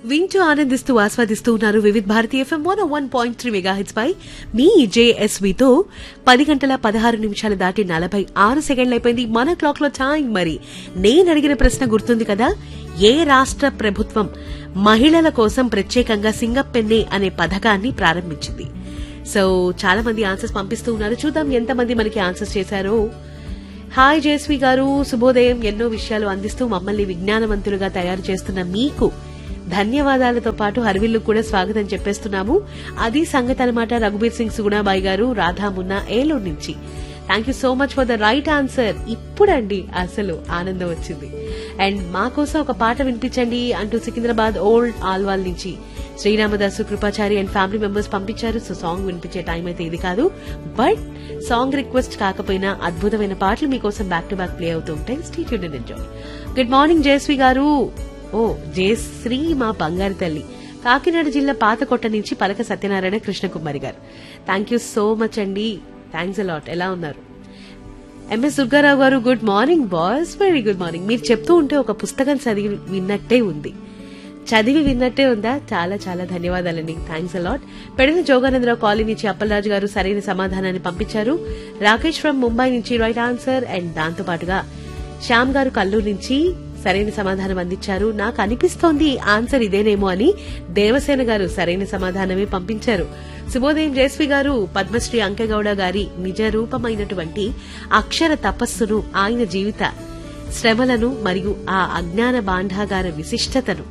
వింటూ ఆనందిస్తూ ఆస్వాదిస్తూ ఉన్నారు Vividh Bharati FM one one point three mega hits పై మీ జేఎస్వితో పది గంటల పదహారు నిమిషాలు దాటి నలభై ఆరు సెకండ్లు అయిపోయింది మన క్లాక్ లో టైం మరి నేను అడిగిన ప్రశ్న గుర్తుంది కదా ఏ రాష్ట్ర ప్రభుత్వం మహిళల కోసం ప్రత్యేకంగా సింగపెన్నే అనే పథకాన్ని ప్రారంభించింది సో చాలా మంది ఆన్సర్స్ పంపిస్తూ ఉన్నారు చూద్దాం ఎంతమంది మనకి ఆన్సర్స్ చేశారో హాయ్ జయశ్రీ గారు శుభోదయం ఎన్నో విషయాలు అందిస్తూ మమ్మల్ని విజ్ఞానవంతులుగా తయారు చేస్తున్న మీకు ధన్యవాదాలతో పాటు హర్విల్లు కూడా స్వాగతం చెప్పేస్తున్నాము అది సంగతి అనమాట రఘుబీర్ సింగ్ సుగుణాబాయి గారు రాధా మున్నా ఏలూరు నుంచి thank you so much for the right answer ఇప్పుడండి అసలు ఆనందం వచ్చింది అండ్ మా కోసం ఒక పాట వినిపించండి అంటూ సికింద్రాబాద్ ఓల్డ్ ఆల్వాల్ నుంచి Sriramadasu Krupachari and family members పంపించారు సో సాంగ్ వినిపించే టైం అయితే ఇది కాదు బట్ సాంగ్ రిక్వెస్ట్ కాకపోయినా అద్భుతమైన పాటలు మీకోసం బ్యాక్ టు బ్యాక్ ప్లే అవుతూ ఉంటాయి స్టీట్యూడ్ ఎంజాయ్ గుడ్ మార్నింగ్ జయశ్రీ గారు ఓ జయశ్రీ మా బంగారు తల్లి కాకినాడ జిల్లా పాతకొట్ట నుంచి పలక సత్యనారాయణ కృష్ణకుమారి గారు థ్యాంక్ యూ సో మచ్ అండి థ్యాంక్స్ అలాట్ ఎలా ఉన్నారు ఎంఎస్ దుర్గారావు గారు good morning boys very good morning మీరు చెప్తూ ఉంటే ఒక పుస్తకం చదివి విన్నట్టే ఉంది చదివి విన్నట్టే ఉందా చాలా చాలా ధన్యవాదాలండి thanks a lot Pedina Joganandarao colony నుంచి అప్పలరాజు గారు సరైన సమాధానాన్ని పంపించారు రాకేష్ ఫ్రమ్ ముంబై నుంచి రైట్ ఆన్సర్ అండ్ దాంతో పాటుగా శ్యామ్ గారు కల్లూరు నుంచి సరైన సమాధానం అందించారు నాకు అనిపిస్తోంది ఆన్సర్ ఇదేనేమో అని దేవసేన గారు సరైన సమాధానమే పంపించారు శుభోదయం జయశ్రీ గారు పద్మశ్రీ అంకెగౌడ గారి నిజ రూపమైనటువంటి అక్షర తపస్సును ఆయన జీవిత శ్రమలను మరియు ఆ అజ్ఞాన బాండాగార విశిష్టతను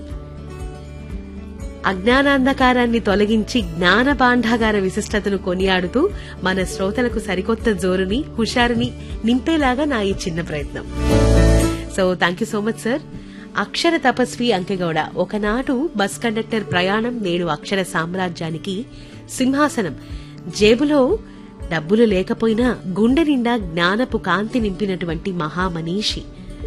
అజ్ఞానాంధకారాన్ని తొలగించి జ్ఞాన బాండాగార విశిష్టతను కొనియాడుతూ మన శ్రోతలకు సరికొత్త జోరుని హుషారుని నింపేలాగా నా ఈ చిన్న ప్రయత్నం so thank you so much sir Akshara Tapasvi Ankegowda ఒకనాడు బస్ కండక్టర్ ప్రయాణం నేడు అక్షర సామ్రాజ్యానికి సింహాసనం జేబులో డబ్బులు లేకపోయినా గుండె నిండా జ్ఞానపు కాంతి నింపినటువంటి మహామనీషి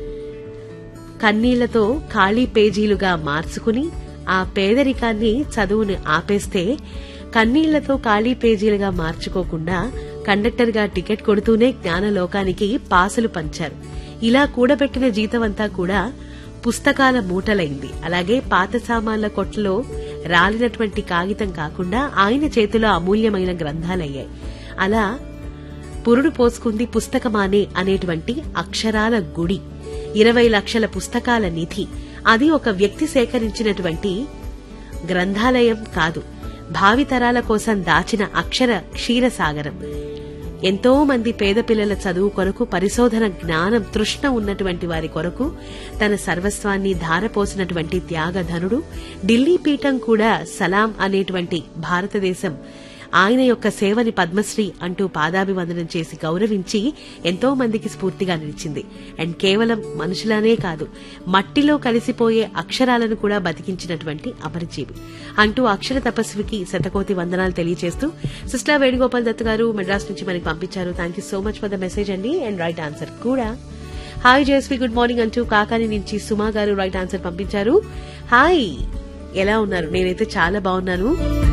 కన్నీళ్లతో ఖాళీ పేజీలుగా మార్చుకుని ఆ పేదరికాన్ని చదువుని ఆపేస్తే కన్నీళ్లతో ఖాళీ పేజీలుగా మార్చుకోకుండా కండక్టర్గా టికెట్ కొడుతూనే జ్ఞానలోకానికి పాసులు పంచారు ఇలా కూడబెట్టిన జీతమంతా కూడా పుస్తకాల మూటలైంది అలాగే పాత సామాన్ల కొట్లో రాలినటువంటి కాగితం కాకుండా ఆయన చేతిలో అమూల్యమైన గ్రంథాలయ్యాయి అలా పురుడు పోసుకుంది పుస్తకమానే అనేటువంటి అక్షరాల గుడి ఇరవై లక్షల పుస్తకాల నిధి అది ఒక వ్యక్తి సేకరించినటువంటి గ్రంథాలయం కాదు భావితరాల కోసం దాచిన అక్షర క్షీరసాగరం ఎంతో మంది పేద పిల్లల చదువు కొరకు పరిశోధన జ్ఞానం తృష్ణ ఉన్నటువంటి వారి కొరకు తన సర్వస్వాన్ని ధారపోసినటువంటి త్యాగధనుడు ఢిల్లీ పీఠం కూడా సలాం అనేటువంటి భారతదేశం ఆయన యొక్క సేవని పద్మశ్రీ అంటూ పాదాభివందనం చేసి గౌరవించి ఎంతో మందికి స్ఫూర్తిగా నిలిచింది అండ్ కేవలం మనుషులనే కాదు మట్టిలో కలిసిపోయే అక్షరాలను కూడా బతికించినటువంటి అమరజీవి అంటూ అక్షర తపస్వికి శతకోటి వందనాలు తెలియజేస్తూ సిస్టర్ వేణుగోపాల్ దత్ గారు మెడ్రాస్ నుంచి మనకి పంపించారు thank you so much for the message అండి అండ్ రైట్ ఆన్సర్ కూడా హాయ్ జయశ్రీ గుడ్ మార్నింగ్ అంటూ కాకాని నుంచి సుమా గారు రైట్ ఆన్సర్ పంపించారు హాయ్ ఎలా ఉన్నారు నేనైతే చాలా బాగున్నాను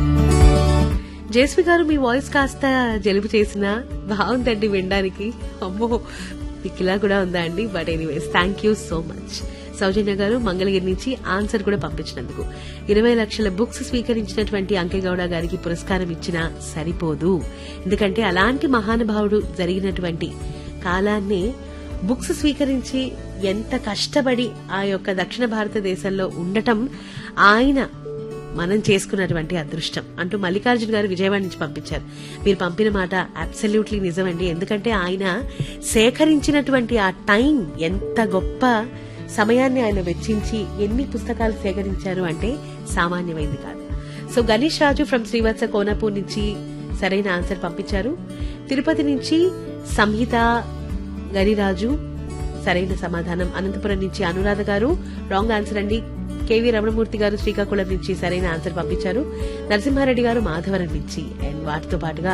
జేస్వి గారు మీ వాయిస్ కాస్త జలుబు చేసిన బాగుందండి వినడానికి అమ్మో మీకు ఇలా కూడా ఉందా అండి but anyways thank you so much Soujanya గారు మంగళగిరి నుంచి ఆన్సర్ కూడా పంపించినందుకు ఇరవై లక్షల బుక్స్ స్వీకరించినటువంటి అంకెగౌడ గారికి పురస్కారం ఇచ్చినా సరిపోదు ఎందుకంటే అలాంటి మహానుభావుడు జరిగినటువంటి కాలాన్ని బుక్స్ స్వీకరించి ఎంత కష్టపడి ఆ యొక్క దక్షిణ భారతదేశంలో ఉండటం ఆయన మనం చేసుకున్నటువంటి అదృష్టం అంటూ మల్లికార్జున గారు విజయవాడ నుంచి పంపించారు మీరు పంపిన మాట అబ్సల్యూట్లీ నిజమండి ఎందుకంటే ఆయన సేకరించినటువంటి ఆ టైం ఎంత గొప్ప సమయాన్ని ఆయన వెచ్చించి ఎన్ని పుస్తకాలు సేకరించారు అంటే సామాన్యమైంది కాదు సో గణేష్ రాజు ఫ్రమ్ శ్రీవత్స కోనపూర్ నుంచి సరైన ఆన్సర్ పంపించారు తిరుపతి నుంచి సంహిత గరిరాజు సరైన సమాధానం అనంతపురం నుంచి అనురాధ గారు రాంగ్ ఆన్సర్ అండి కేవీ రమణమూర్తి గారు శ్రీకాకుళం నుంచి సరైన ఆన్సర్ పంపించారు నరసింహారెడ్డి గారు మాధవరం నుంచి అండ్ వాటితో పాటుగా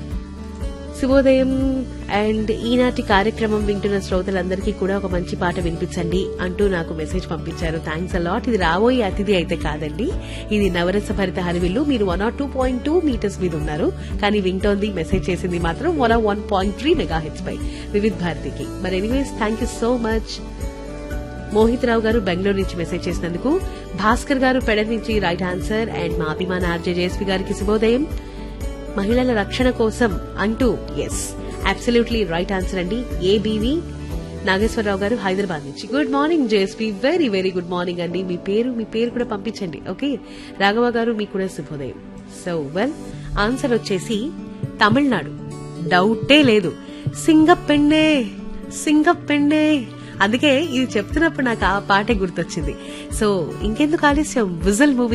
శుభోదయం అండ్ ఈనాటి కార్యక్రమం వింటున్న శ్రోతలందరికీ కూడా ఒక మంచి పాట వినిపించండి అంటూ నాకు మెసేజ్ పంపించారు థ్యాంక్స్ అలాట్ ఇది రాబోయే అతిథి అయితే కాదండి ఇది నవరస భరిత హరివిల్లు మీరు one or two point two meters మీద ఉన్నారు కానీ వింటోంది మెసేజ్ చేసింది మాత్రం one one point three mega H పై వివిధ్ భారతికి మరి anyways thank you so much Mohit Rao గారు బెంగళూరు నుంచి మెసేజ్ చేసినందుకు భాస్కర్ గారు పెడ నుంచి రైట్ ఆన్సర్ అండ్ మా అభిమాన ఆర్జే జేఎస్పీ గారికి శుభోదయం మహిళల రక్షణ కోసం అంటూ ఎస్ అబ్సల్యూట్లీ రైట్ ఆన్సర్ అండి ఏబీవీ నాగేశ్వరరావు గారు హైదరాబాద్ నుంచి good morning JSP very very good morning అండి మీ పేరు మీ పేరు కూడా పంపించండి ఓకే రాఘవ గారు మీకు కూడా శుభోదయం సో వెల్ ఆన్సర్ వచ్చేసి తమిళనాడు డౌటే లేదు సింగపెండే సింగపెండే అందుకే ఇది చెప్తున్నప్పుడు నాకు ఆ పాటే గుర్తొచ్చింది సో ఇంకెందుకు ఆలస్యం విజల్ మూవీ